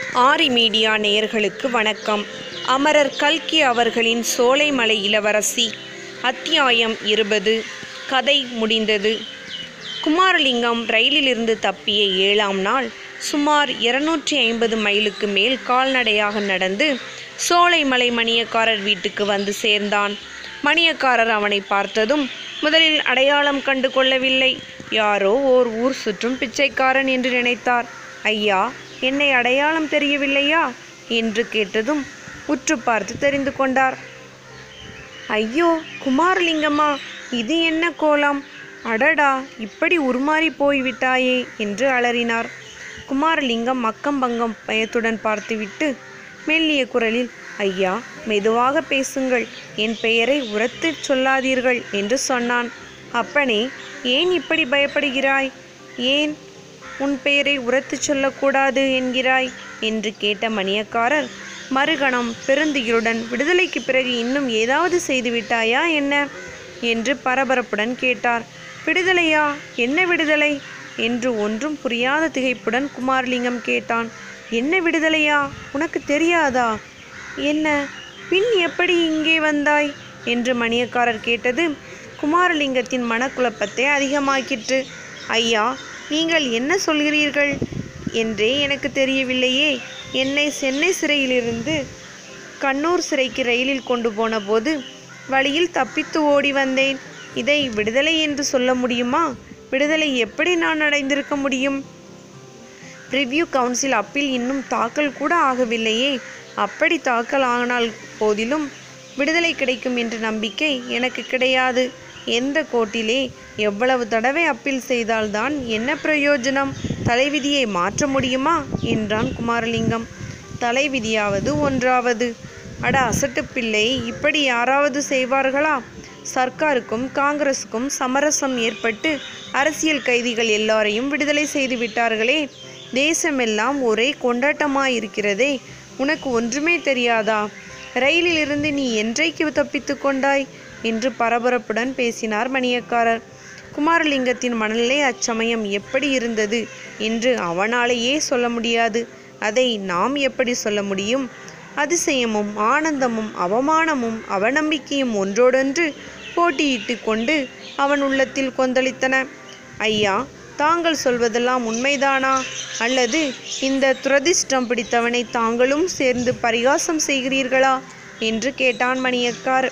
ஆரி media நேயர்களுக்கு வணக்கம் அமரர் கல்கி அவர்களின் சோலைமலை இளவரசி அத்தியாயம் இருபது கதை முடிந்தது குமாரலிங்கம் ரயிலிலிருந்து தப்பிய ஏழாம் நாள் சுமார் இருநூற்றி ஐம்பது மைலுக்கு மேல் கால்நடையாக நடந்து சோலைமலை மணியக்காரர் வீட்டுக்கு வந்து சேர்ந்தான் மணியக்காரர் அவனை பார்த்ததும் முதலில் அடையாளம் கண்டு கொள்ளவில்லை யாரோ ஓர் ஊர் சுற்றும் பிச்சைக்காரன் என்று நினைத்தார் ஐயா என்னை அடையாளம் தெரியவில்லையா என்று கேட்டதும் உற்று பார்த்து தெரிந்து கொண்டார் ஐயோ குமாரலிங்கம்மா இது என்ன கோலம் அடடா இப்படி உருமாறி போய்விட்டாயே என்று அலறினார் குமாரலிங்கம் அக்கம் பங்கம் பயத்துடன் பார்த்துவிட்டு மெல்லிய குரலில் ஐயா மெதுவாக பேசுங்கள் என் பெயரை உரத்துச் சொல்லாதீர்கள் என்று சொன்னான் அப்பனே ஏன் இப்படி பயப்படுகிறாய் ஏன் உன் பெயரை உரத்துச் சொல்லக்கூடாது என்கிறாய் என்று கேட்ட மணியக்காரர் மறுகணம் பெருந்துகிலுடன் விடுதலைக்கு பிறகு இன்னும் ஏதாவது செய்துவிட்டாயா என்ன என்று பரபரப்புடன் கேட்டார் விடுதலையா என்ன விடுதலை என்று ஒன்றும் புரியாத திகைப்புடன் குமாரலிங்கம் கேட்டான் என்ன விடுதலையா உனக்கு தெரியாதா என்ன பின் எப்படி இங்கே வந்தாய் என்று மணியக்காரர் கேட்டது குமாரலிங்கத்தின் மனக்குழப்பத்தை அதிகமாக்கிற்று ஐயா நீங்கள் என்ன சொல்கிறீர்கள் என்றே எனக்கு தெரியவில்லையே என்னை சென்னை சிறையிலிருந்து கண்ணூர் சிறைக்கு ரயிலில் கொண்டு போன போது வழியில் தப்பித்து ஓடி வந்தேன் இதை விடுதலை என்று சொல்ல முடியுமா விடுதலை எப்படி நான் அடைந்திருக்க முடியும் ரிவ்யூ கவுன்சில் அப்பீல் இன்னும் தாக்கல் கூட ஆகவில்லையே அப்படி தாக்கல் ஆனால் போதிலும் விடுதலை கிடைக்கும் என்ற நம்பிக்கை எனக்கு கிடையாது எந்த கோர்ட்டிலே எவ்வளவு தடவை அப்பீல் செய்தால்தான் என்ன பிரயோஜனம் தலைவிதியை மாற்ற முடியுமா என்றான் குமாரலிங்கம் தலைவிதியாவது ஒன்றாவது அட அசட்டு பிள்ளை இப்படி யாராவது செய்வார்களா சர்க்காருக்கும் காங்கிரஸுக்கும் சமரசம் ஏற்பட்டு அரசியல் கைதிகள் எல்லாரையும் விடுதலை செய்து விட்டார்களே தேசமெல்லாம் ஒரே கொண்டாட்டமாயிருக்கிறதே உனக்கு ஒன்றுமே தெரியாதா ரயிலிலிருந்து நீ என்றைக்கு தப்பித்து கொண்டாய் என்று பரபரப்புடன் பேசினார் மணியக்காரர் குமாரலிங்கத்தின் மனநிலை அச்சமயம் எப்படி இருந்தது என்று அவனாலேயே சொல்ல முடியாது அதை நாம் எப்படி சொல்ல முடியும் அதிசயமும் ஆனந்தமும் அவமானமும் அவநம்பிக்கையும் ஒன்றோடொன்று போட்டியிட்டு கொண்டு அவன் உள்ளத்தில் கொந்தளித்தன ஐயா தாங்கள் சொல்வதெல்லாம் உண்மைதானா அல்லது இந்த துரதிர்ஷ்டம் பிடித்தவனை தாங்களும் சேர்ந்து பரிகாசம் செய்கிறீர்களா என்று கேட்டான் மணியக்கார்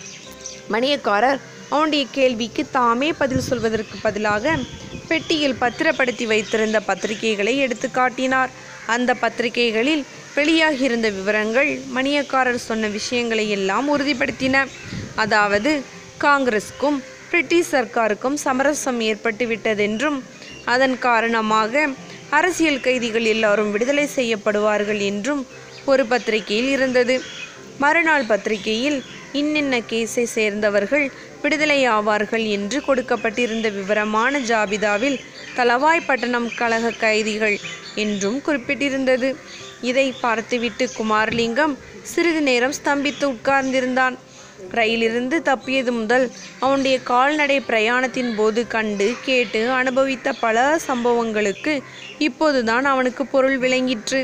மணியக்காரர் அவனுடைய கேள்விக்கு தாமே பதில் சொல்வதற்கு பதிலாக பெட்டியில் பத்திரப்படுத்தி வைத்திருந்த பத்திரிகைகளை எடுத்து காட்டினார் அந்த பத்திரிகைகளில் வெளியாகியிருந்த விவரங்கள் மணியக்காரர் சொன்ன விஷயங்களை எல்லாம் உறுதிப்படுத்தின அதாவது காங்கிரஸுக்கும் பிரிட்டிஷ் சர்க்காருக்கும் சமரசம் ஏற்பட்டு விட்டதென்றும் அதன் காரணமாக அரசியல் கைதிகள் எல்லாரும் விடுதலை செய்யப்படுவார்கள் என்றும் ஒரு பத்திரிகையில் இருந்தது மறுநாள் பத்திரிகையில் இன்னின்ன கேஸை சேர்ந்தவர்கள் விடுதலை ஆவார்கள் என்று கொடுக்கப்பட்டிருந்த விவரமான ஜாபிதாவில் தலவாய்ப்பட்டணம் கழக கைதிகள் என்றும் குறிப்பிட்டிருந்தது இதை பார்த்துவிட்டு குமாரலிங்கம் சிறிது நேரம் ஸ்தம்பித்து உட்கார்ந்திருந்தான் ரயிலிருந்து தப்பியது முதல் அவனுடைய கால்நடை பிரயாணத்தின் போது கண்டு கேட்டு அனுபவித்த பல சம்பவங்களுக்கு இப்போதுதான் அவனுக்கு பொருள் விளங்கிற்று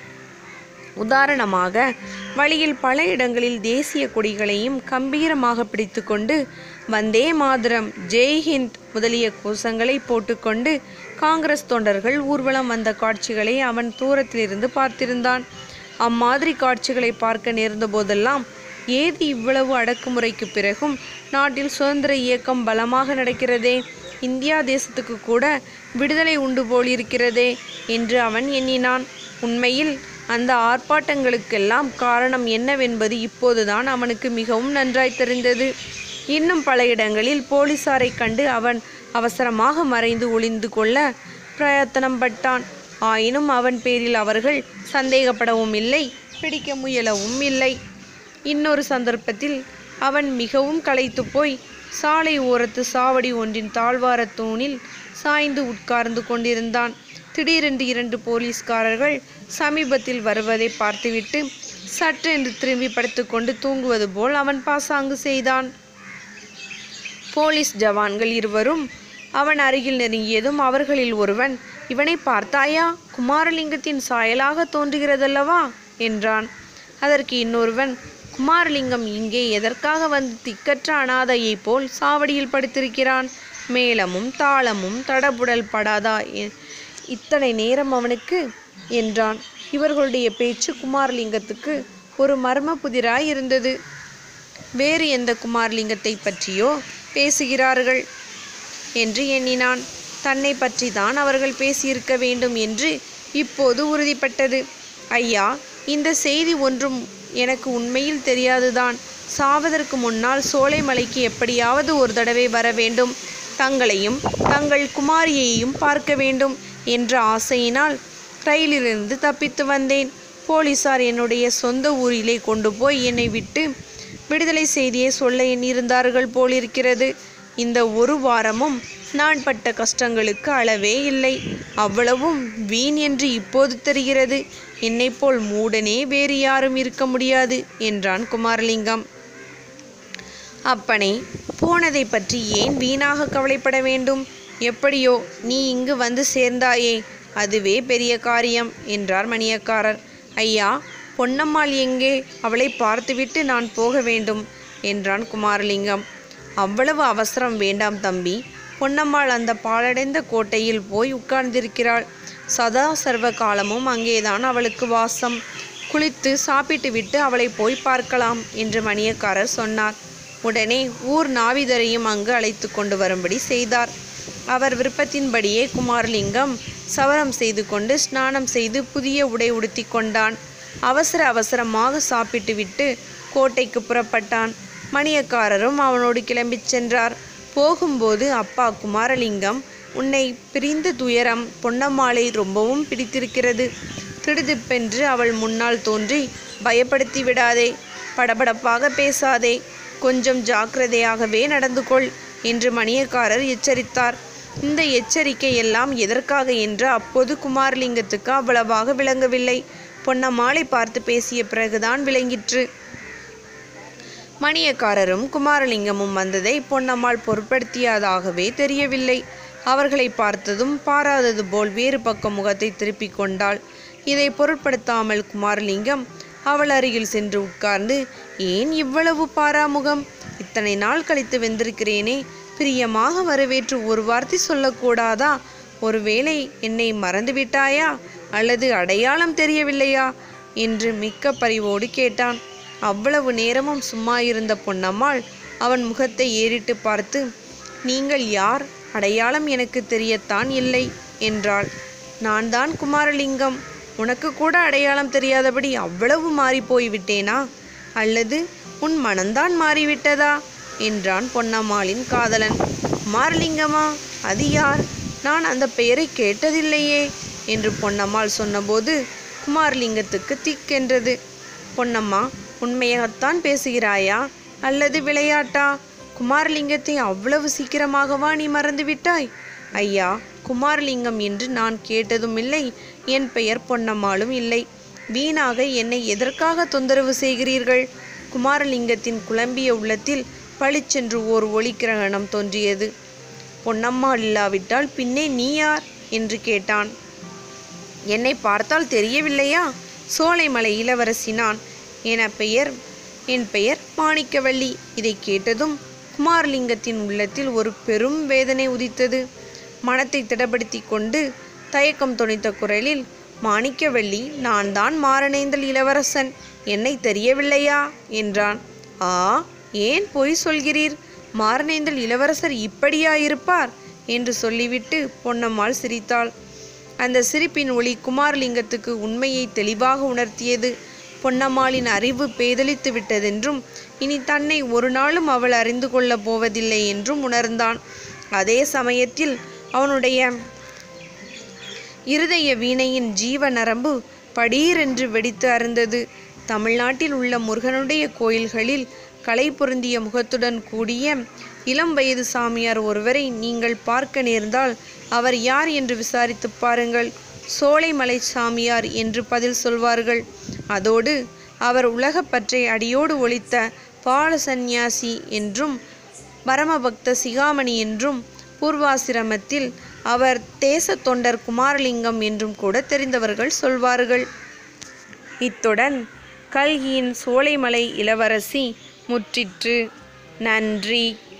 உதாரணமாக வழியில் பல இடங்களில் தேசிய கொடிகளையும் கம்பீரமாக பிடித்துக்கொண்டு வந்தே மாதரம் ஜெய்ஹிந்த் முதலிய கோஷங்களை போட்டுக்கொண்டு காங்கிரஸ் தொண்டர்கள் ஊர்வலம் வந்த காட்சிகளை அவன் தூரத்திலிருந்து பார்த்திருந்தான் அம்மாதிரி காட்சிகளை பார்க்க நேர்ந்த போதெல்லாம் ஏது இவ்வளவு அடக்குமுறைக்கு பிறகும் நாட்டில் சுதந்திர இயக்கம் பலமாக நடக்கிறதே இந்தியா தேசத்துக்கு கூட விடுதலை உண்டு போலிருக்கிறதே என்று அவன் எண்ணினான் உண்மையில் அந்த ஆர்ப்பாட்டங்களுக்கெல்லாம் காரணம் என்னவென்பது இப்போதுதான் அவனுக்கு மிகவும் நன்றாய் தெரிந்தது இன்னும் பல இடங்களில் போலீசாரை கண்டு அவன் அவசரமாக மறைந்து ஒளிந்து கொள்ள பிரயத்தனம் பட்டான் ஆயினும் அவன் பேரில் அவர்கள் சந்தேகப்படவும் இல்லை பிடிக்க முயலவும் இல்லை இன்னொரு சந்தர்ப்பத்தில் அவன் மிகவும் களைத்து போய் சாலை ஓரத்து சாவடி ஒன்றின் தாழ்வாரத் தூணில் சாய்ந்து உட்கார்ந்து கொண்டிருந்தான் திடீரென்று இரண்டு போலீஸ்காரர்கள் சமீபத்தில் வருவதை பார்த்துவிட்டு சற்றென்று திரும்பி படுத்துக்கொண்டு தூங்குவது போல் அவன் பாசாங்கு செய்தான் போலீஸ் ஜவான்கள் இருவரும் அவன் அருகில் நெருங்கியதும் அவர்களில் ஒருவன் இவனை பார்த்தாயா குமாரலிங்கத்தின் சாயலாக தோன்றுகிறதல்லவா என்றான் அதற்கு இன்னொருவன் குமாரலிங்கம் இங்கே எதற்காக வந்து திக்கற்ற அனாதையைப் போல் சாவடியில் படுத்திருக்கிறான் மேளமும் தாளமும் தடபுடல் படாதா எ- இத்தனை நேரம் அவனுக்கு என்றான் இவர்களுடைய பேச்சு குமாரலிங்கத்துக்கு ஒரு மர்ம புதிராய் இருந்தது வேறு எந்த குமாரலிங்கத்தை பற்றியோ பேசுகிறார்கள் என்று எண்ணினான் தன்னை பற்றி தான் அவர்கள் பேசியிருக்க வேண்டும் என்று இப்போது உறுதிப்பட்டது ஐயா இந்த செய்தி ஒன்றும் எனக்கு உண்மையில் தெரியாதுதான் சாவதற்கு முன்னால் சோலைமலைக்கு எப்படியாவது ஒரு தடவை வர வேண்டும் தங்களையும் தங்கள் குமாரியையும் பார்க்க வேண்டும் என்ற ஆசையினால் ரயிலிலிருந்து தப்பித்து வந்தேன் போலீசார் என்னுடைய சொந்த ஊரிலே கொண்டு போய் என்னை விட்டு விடுதலை செய்தியை சொல்ல எண்ணியிருந்தார்கள் போலிருக்கிறது இந்த ஒரு வாரமும் நான் பட்ட கஷ்டங்களுக்கு அளவே இல்லை அவ்வளவும் வீண் என்று இப்போது தெரிகிறது என்னைப் போல் மூடனே வேறு யாரும் இருக்க முடியாது என்றான் குமாரலிங்கம் அப்பனே போனதை பற்றி ஏன் வீணாக கவலைப்பட வேண்டும் எப்படியோ நீ இங்கு வந்து சேர்ந்தாயே அதுவே பெரிய காரியம் என்றார் மணியக்காரர் ஐயா பொன்னம்மாள் எங்கே அவளை பார்த்துவிட்டு நான் போக வேண்டும் என்றான் குமாரலிங்கம் அவ்வளவு அவசரம் வேண்டாம் தம்பி பொன்னம்மாள் அந்த பாழடைந்த கோட்டையில் போய் உட்கார்ந்திருக்கிறாள் சதா சர்வ காலமும் அங்கேதான் அவளுக்கு வாசம் குளித்து சாப்பிட்டு விட்டு அவளை போய் பார்க்கலாம் என்று மணியக்காரர் சொன்னார் உடனே ஊர் நாவிதரையும் அங்கு அழைத்து கொண்டு வரும்படி செய்தார் அவர் விருப்பத்தின்படியே குமாரலிங்கம் சவரம் செய்து கொண்டு ஸ்நானம் செய்து புதிய உடை உடுத்தி கொண்டான் அவசர அவசரமாக சாப்பிட்டு விட்டு கோட்டைக்கு புறப்பட்டான் மணியக்காரரும் அவனோடு கிளம்பிச் சென்றார் போகும்போது அப்பா குமாரலிங்கம் உன்னை பிரிந்த துயரம் பொன்னம்மாளை ரொம்பவும் பிடித்திருக்கிறது திடுதிப்பென்று அவள் முன்னால் தோன்றி பயப்படுத்தி விடாதே படபடப்பாக பேசாதே கொஞ்சம் ஜாக்கிரதையாகவே நடந்து கொள் என்று மணியக்காரர் எச்சரித்தார் இந்த எச்சரிக்கை எல்லாம் எதற்காக என்று அப்போது குமாரலிங்கத்துக்கு அவ்வளவாக விளங்கவில்லை பொன்னம்மாளை பார்த்து பேசிய பிறகுதான் விளங்கிற்று மணியக்காரரும் குமாரலிங்கமும் வந்ததை பொன்னம்மாள் பொருட்படுத்தியதாகவே தெரியவில்லை அவர்களை பார்த்ததும் பாராதது போல் வேறு பக்கம் முகத்தை திருப்பிக் கொண்டாள் இதை பொருட்படுத்தாமல் குமாரலிங்கம் அவள் அருகில் சென்று உட்கார்ந்து ஏன் இவ்வளவு பாராமுகம் இத்தனை நாள் கழித்து வந்திருக்கிறேனே பிரியமாக வரவேற்று ஒரு வார்த்தை சொல்லக்கூடாதா ஒருவேளை என்னை மறந்துவிட்டாயா அல்லது அடையாளம் தெரியவில்லையா என்று மிக்க பரிவோடு கேட்டான் அவ்வளவு நேரமும் சும்மா இருந்த பொன்னம்மாள் அவன் முகத்தை ஏறிட்டு பார்த்து நீங்கள் யார் அடையாளம் எனக்கு தெரியத்தான் இல்லை என்றாள் நான் தான் குமாரலிங்கம் உனக்கு கூட அடையாளம் தெரியாதபடி அவ்வளவு மாறி போய்விட்டேனா அல்லது உன் மனம்தான் மாறிவிட்டதா என்றான் பொன்னம்மாளின் காதலன் குமாரலிங்கமா அது யார் நான் அந்த பெயரை கேட்டதில்லையே என்று பொன்னம்மாள் சொன்னபோது குமாரலிங்கத்துக்கு திக்கென்றது பொன்னம்மா உண்மையாகத்தான் பேசுகிறாயா அல்லது விளையாட்டா குமாரலிங்கத்தை அவ்வளவு சீக்கிரமாகவா நீ மறந்துவிட்டாய் ஐயா குமாரலிங்கம் என்று நான் கேட்டதும் இல்லை என் பெயர் பொன்னம்மாளும் இல்லை வீணாக என்னை எதற்காக தொந்தரவு செய்கிறீர்கள் குமாரலிங்கத்தின் குழம்பிய உள்ளத்தில் பளிச்சென்று ஓர் ஒளிக்கிரகணம் தோன்றியது பொன்னம்மாள் இல்லாவிட்டால் பின்னே நீ யார் என்று கேட்டான் என்னை பார்த்தால் தெரியவில்லையா சோலைமலை இளவரசி நான் என பெயர் என் பெயர் மாணிக்கவல்லி இதை கேட்டதும் குமாரலிங்கத்தின் உள்ளத்தில் ஒரு பெரும் வேதனை உதித்தது மனத்தை திடப்படுத்தி கொண்டு தயக்கம் துணித்த குரலில் மாணிக்கவல்லி நான் தான் மாரணேந்தல் இளவரசன் என்னை தெரியவில்லையா என்றான் ஆ ஏன் பொய் சொல்கிறீர் மாரணேந்தல் இளவரசர் இப்படியா இருப்பார் என்று சொல்லிவிட்டு பொன்னம்மாள் சிரித்தாள் அந்த சிரிப்பின் ஒளி குமாரலிங்கத்துக்கு உண்மையை தெளிவாக உணர்த்தியது பொன்னம்மாளின் அறிவு பேதலித்து விட்டதென்றும் இனி தன்னை ஒரு நாளும் அவள் அறிந்து கொள்ளப் போவதில்லை என்றும் உணர்ந்தான் அதே சமயத்தில் அவனுடைய இருதய வீணையின் ஜீவ நரம்பு படீரென்று வெடித்து அருந்தது தமிழ்நாட்டில் உள்ள முருகனுடைய கோயில்களில் கலை பொருந்திய முகத்துடன் கூடிய இளம் வயது சாமியார் ஒருவரை நீங்கள் பார்க்க நேர்ந்தால் அவர் யார் என்று விசாரித்துப் பாருங்கள் சோலைமலை சாமியார் என்று பதில் சொல்வார்கள் அதோடு அவர் உலகப்பற்றை அடியோடு ஒழித்த பால சந்நியாசி என்றும் பரமபக்த சிகாமணி என்றும் பூர்வாசிரமத்தில் அவர் தேச தொண்டர் குமாரலிங்கம் என்றும் கூட தெரிந்தவர்கள் சொல்வார்கள் இத்துடன் கல்கியின் சோலைமலை இளவரசி முற்றிற்று நன்றி